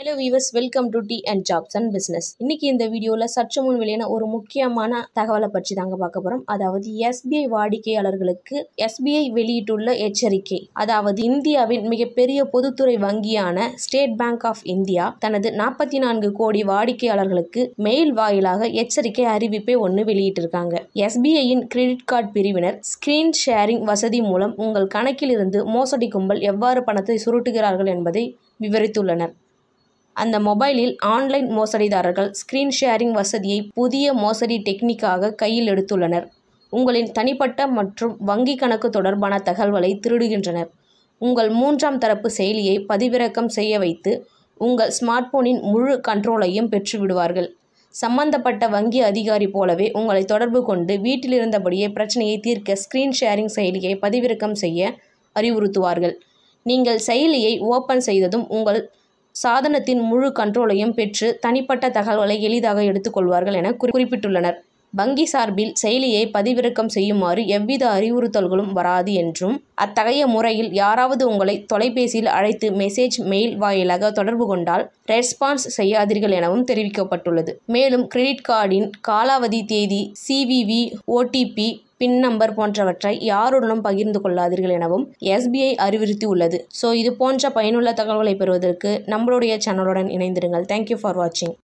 hello viewers welcome to T and jobs and business இன்னைக்கு இந்த வீடியோவில் சற்று முன் வெளியான ஒரு முக்கியமான தகவலை பற்றி தாங்க பார்க்க போகிறோம் அதாவது எஸ்பிஐ வாடிக்கையாளர்களுக்கு எஸ்பிஐ வெளியிட்டுள்ள எச்சரிக்கை அதாவது இந்தியாவின் மிகப்பெரிய பொதுத்துறை வங்கியான ஸ்டேட் பேங்க் ஆஃப் இந்தியா தனது நாற்பத்தி நான்கு கோடி வாடிக்கையாளர்களுக்கு மெயில் வாயிலாக எச்சரிக்கை அறிவிப்பை ஒன்று வெளியிட்டிருக்காங்க எஸ்பிஐயின் கிரெடிட் கார்டு பிரிவினர் ஸ்கிரீன் ஷேரிங் வசதி மூலம் உங்கள் கணக்கில் இருந்து மோசடி கும்பல் எவ்வாறு பணத்தை சுருட்டுகிறார்கள் என்பதை விவரித்துள்ளனர் அந்த மொபைலில் ஆன்லைன் மோசடிதாரர்கள் ஸ்கிரீன் ஷேரிங் வசதியை புதிய மோசடி டெக்னிக்காக கையில் எடுத்துள்ளனர் உங்களின் தனிப்பட்ட மற்றும் வங்கி கணக்கு தொடர்பான தகவல்களை திருடுகின்றனர் உங்கள் மூன்றாம் தரப்பு செயலியை பதிவிறக்கம் செய்ய வைத்து உங்கள் ஸ்மார்ட் போனின் முழு கண்ட்ரோலையும் பெற்று விடுவார்கள் சம்பந்தப்பட்ட வங்கி அதிகாரி போலவே உங்களை தொடர்பு கொண்டு வீட்டில் இருந்தபடியே பிரச்சனையை தீர்க்க ஸ்கிரீன் ஷேரிங் செயலியை பதிவிறக்கம் செய்ய அறிவுறுத்துவார்கள் நீங்கள் செயலியை ஓப்பன் செய்ததும் உங்கள் சாதனத்தின் முழு கண்ட்ரோலையும் பெற்று தனிப்பட்ட தகவல்களை எளிதாக எடுத்துக்கொள்வார்கள் என குறி- குறிப்பிட்டுள்ளனர் வங்கி சார்பில் செயலியை பதிவிறக்கம் செய்யுமாறு எவ்வித அறிவுறுத்தல்களும் வராது என்றும் அத்தகைய முறையில் யாராவது உங்களை தொலைபேசியில் அழைத்து மெசேஜ் மெயில் வாயிலாக தொடர்பு கொண்டால் ரெஸ்பான்ஸ் செய்யாதீர்கள் எனவும் தெரிவிக்கப்பட்டுள்ளது மேலும் கிரெடிட் கார்டின் காலாவதி தேதி சிவிவி ஓடிபி பின் நம்பர் போன்றவற்றை யாருடனும் பகிர்ந்து கொள்ளாதீர்கள் எனவும் எஸ்பிஐ அறிவுறுத்தியுள்ளது ஸோ இது போன்ற பயனுள்ள தகவல்களை பெறுவதற்கு நம்மளுடைய சேனலுடன் இணைந்திருங்கள் தேங்க்யூ ஃபார் வாட்சிங்